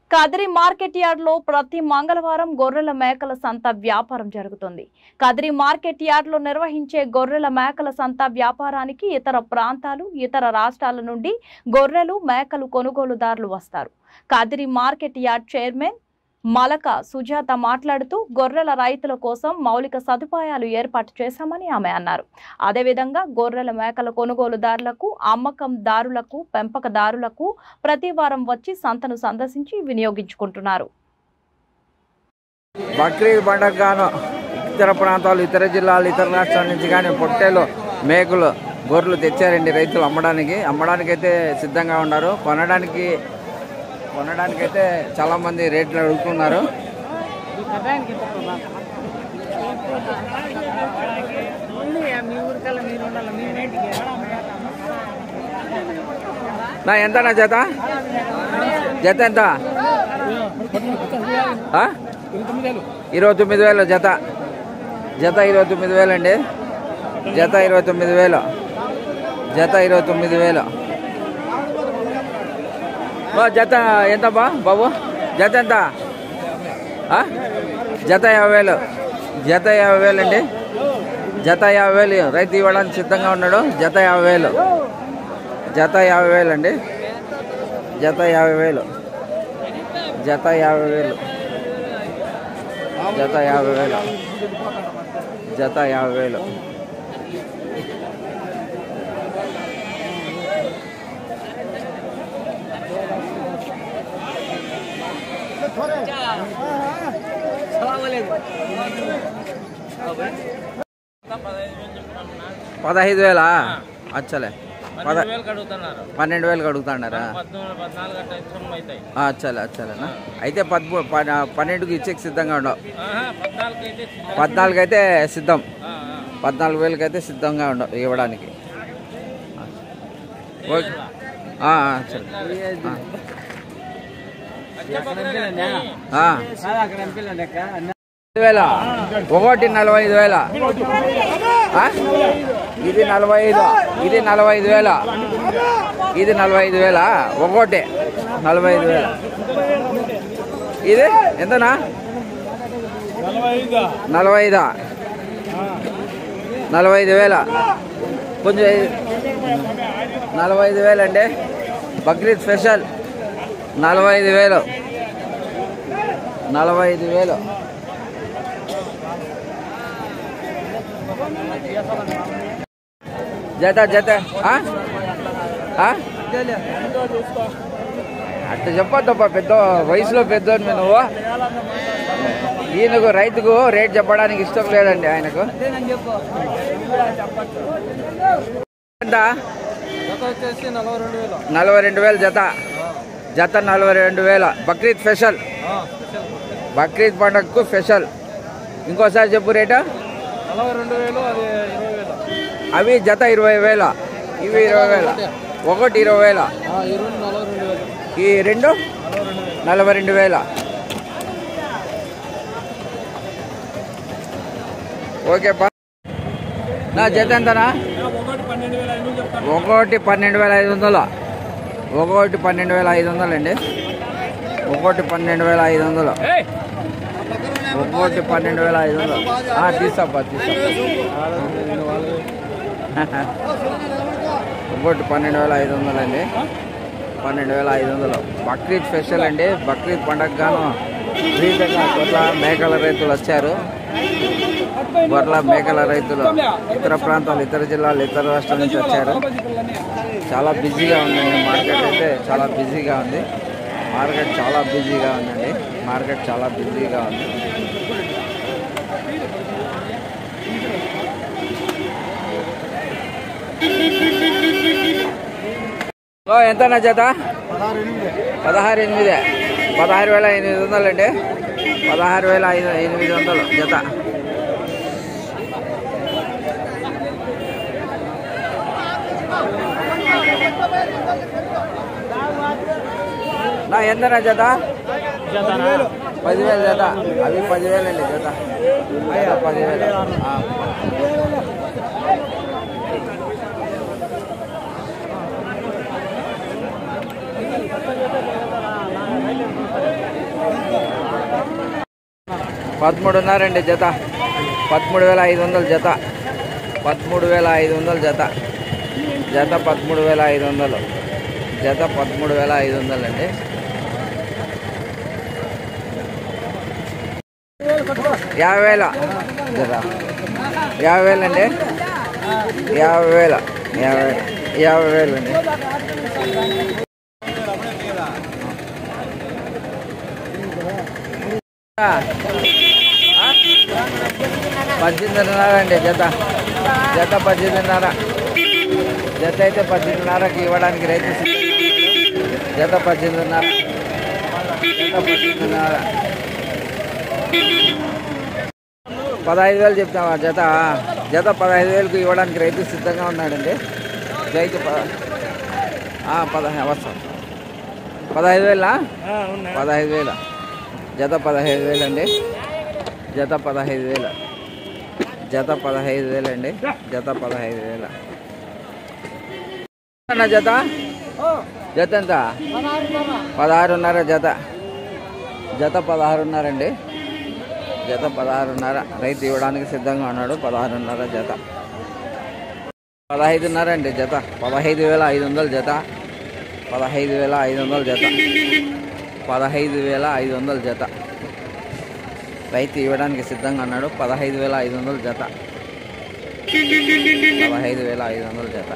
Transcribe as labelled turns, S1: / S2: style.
S1: Kadiri market yard లో ప్రతి మంగళవారం గొర్రెల మేకల సంత వ్యాపారం జరుగుతుంది కదిరి మార్కెట్ యార్డ్ లో నిర్వహించే గొర్రెల మేకల సంత వ్యాపారానికి ఇతర ప్రాంతాలు ఇతర రాష్ట్రాల నుండి గొర్రెలు మేకలు కొనుగోలుదారులు వస్తారు Kadiri market yard chairman Malaka Sujatha మాట్లాడుతూ గొర్రెల రైతుల కోసం మౌలిక సదుపాయాలు ఏర్పాటు చేశామని ఆమె అన్నారు అదేవిధంగా గొర్రెల మేకల కొనుగోలుదారులకు అమ్మకందారులకు పెంపకదారులకు ప్రతి వారం వచ్చి సంతను సందర్శించి వినియోగించుకుంటున్నారు
S2: బక్రీద్ పండగ గాను ఇతర ప్రాంతాలు ఇతర జిల్లాలు ఇతర రాష్ట్రాల నుంచి కానీ పొట్టేలు మేకలు గొర్రెలు తెచ్చారండి రైతులు అమ్మడానికి అమ్మడానికి అయితే సిద్ధంగా ఉన్నారు కొనడానికి కొనడానికి అయితే చాలా మంది రేట్లు అడుగుతున్నారు నా ఎంత నా జత జత ఎంత ఆ? ఇరవై తొమ్మిది వేలు జత జత ఇరవై తొమ్మిది వేలు అండి జత ఇరవై తొమ్మిది వేలు జత ఇరవై తొమ్మిది వేలు ఓ, జత ఎంత బా బాబు జత ఎంత ఆ? జత యాభై వేలు జత యాభై వేలు అండి జత యాభై వేలు రైతు ఇవ్వడానికి సిద్ధంగా ఉన్నాడు జత యాభై వేలు జత యాభై వేలు అండి జత యాభై వేలు జత యాభై వేలు జత యాభై వేలు జత యాభై వేలు పదహైదు వేలా అచ్చలే పద
S3: వేలకు అడుగుతున్నారు
S2: పన్నెండు వేలకు అడుగుతున్నారా
S3: పద్నాలుగు పద్నాలుగు అట్లా ఇష్టం అవుతాయి
S2: ఆ, అచ్చలే అచ్చలేనా అయితే పద్మూ ప- పన్నెండుకి ఇచ్చేకి సిద్ధంగా ఉండవు
S3: ఆహా, పద్నాలుగు అయితే సిద్ధం.
S2: పద్నాలుగు అయితే సిద్ధం
S3: ఆ, ఆ.
S2: పద్నాలుగు వేలకి అయితే సిద్ధంగా ఉండవు ఇవ్వడానికి ఓకే ఆ, ఆ, సరే ఆ. ఆ. ఐదు వేల ఒకటి నలభై ఐదు వేల ఆ? ఇది నలభై ఐదు ఇది నలభై ఐదు వేల ఇది నలభై ఐదు వేల ఒకటి నలభై ఐదు వేల ఇది ఎంతనా నలభై ఐదా నలభై ఐదు వేల కొంచెం ఐ- నలభై ఐదు వేలు అండి బక్రీద్ స్పెషల్ నలభై ఐదు వేలు నలభై ఐదు వేలు జత జత ఆ? ఆ? అట్ట చెప్పొద్దప్ప పెద్ద వయసులో పెద్దోడు మీ నువ్వు ఈయనకు రైతుకు రేట్ చెప్పడానికి ఇష్టం లేదండి ఆయనకు ఎంత
S3: జత వచ్చేసి నలభై రెండు వేలు
S2: నలభై రెండు వేలు జత జత నలభై రెండు వేల బక్రీద్ స్పెషల్ బక్రీద్ పండగకు స్పెషల్ ఇంకోసారి చెప్పు రేటు
S3: నలభై రెండు వేలు అది ఇరవై వేలు
S2: అవి జత ఇరవై వేల ఇవి ఇరవై వేల ఒకటి ఇరవై వేల
S3: ఇరవై నలభై రెండు వేలు
S2: ఈ రెండు నలభై రెండు వేల ఓకే పా నా జత ఎంతనా
S3: ఒకటి పన్నెండు వేల ఐదు చెప్తాను
S2: ఒకటి పన్నెండు వేల ఐదు వందలు ఒకటి పన్నెండు వేల ఐదు వందలు అండి ఒకటి పన్నెండు వేల ఐదు వందలు ఒకటి పన్నెండు వేల ఐదు వందలు ఆ, తీస్తాపా తీస్తా ఒకటి పన్నెండు వేల ఐదు వందలు అండి పన్నెండు వేల ఐదు వందలు బక్రీద్ స్పెషల్ అండి బక్రీద్ పండగ గాను వివిధంగా గొర్రెల మేకల రైతులు వచ్చారు గొర్రెల మేకల రైతులు ఇతర ప్రాంతాలు ఇతర జిల్లాలు ఇతర రాష్ట్రాల నుంచి వచ్చారు చాలా బిజీగా ఉందండి మార్కెట్ అయితే చాలా బిజీగా ఉంది మార్కెట్ చాలా బిజీగా ఉందండి మార్కెట్ చాలా బిజీగా ఉంది ఓ ఎంతనా జత పదహారు ఎనిమిది పదహారు వేల ఎనిమిది వందలు అండి పదహారు వేల ఐదు ఎనిమిది వందలు జత నా ఎంతనా జత పదివేలు జత అవి పదివేలు అండి జత జత పదివేలు ఆ. పదమూడున్నరండి జత పదమూడు వేల ఐదు వందలు జత పదమూడు వేల ఐదు వందలు జత జత పదమూడు వేల ఐదు వందలు జత పదమూడు వేల ఐదు వందలు అండి యాభై వేల జత యాభై వేలు అండి యాభై వేల యాభై యాభై వేలు అండి పద్దెనిమిదిన్నర అండి జత జత పద్దెనిమిదిన్నర జత అయితే పద్దెనిమిదిన్నరకి ఇవ్వడానికి రైతు సిద్ధంగా ఉన్నాడు. జత పద్దెనిమిదిన్నర జత పద్దెనిమిదిన్నర పదహైదు వేలు చెప్తావా జత జత పదహైదు వేలకు ఇవ్వడానికి రైతు సిద్ధంగా ఉన్నాడండి రైతు పద ఆ, పదహై వస్తాం పదహైదు వేలా పదహైదు వేల జత పదహైదు వేలు అండి జత పదహైదు వేల జత పదహైదు వేలు అండి జత పదహైదు వేల అన్న జత జత ఎంత పదహారున్నర జత జత పదహారున్నర అండి జత పదహారున్నర రైతు ఇవ్వడానికి సిద్ధంగా ఉన్నాడు పదహారున్నర జత పదహైదున్నర అండి జత పదహైదు వేల ఐదు వందల జత పదహైదు వేల ఐదు వందల జత పదహైదు వేల ఐదు వందల జత రైతు ఇవ్వడానికి సిద్ధంగా ఉన్నాడు పదహైదు వేల ఐదు వందల జత పదహైదు వేల ఐదు వందల జత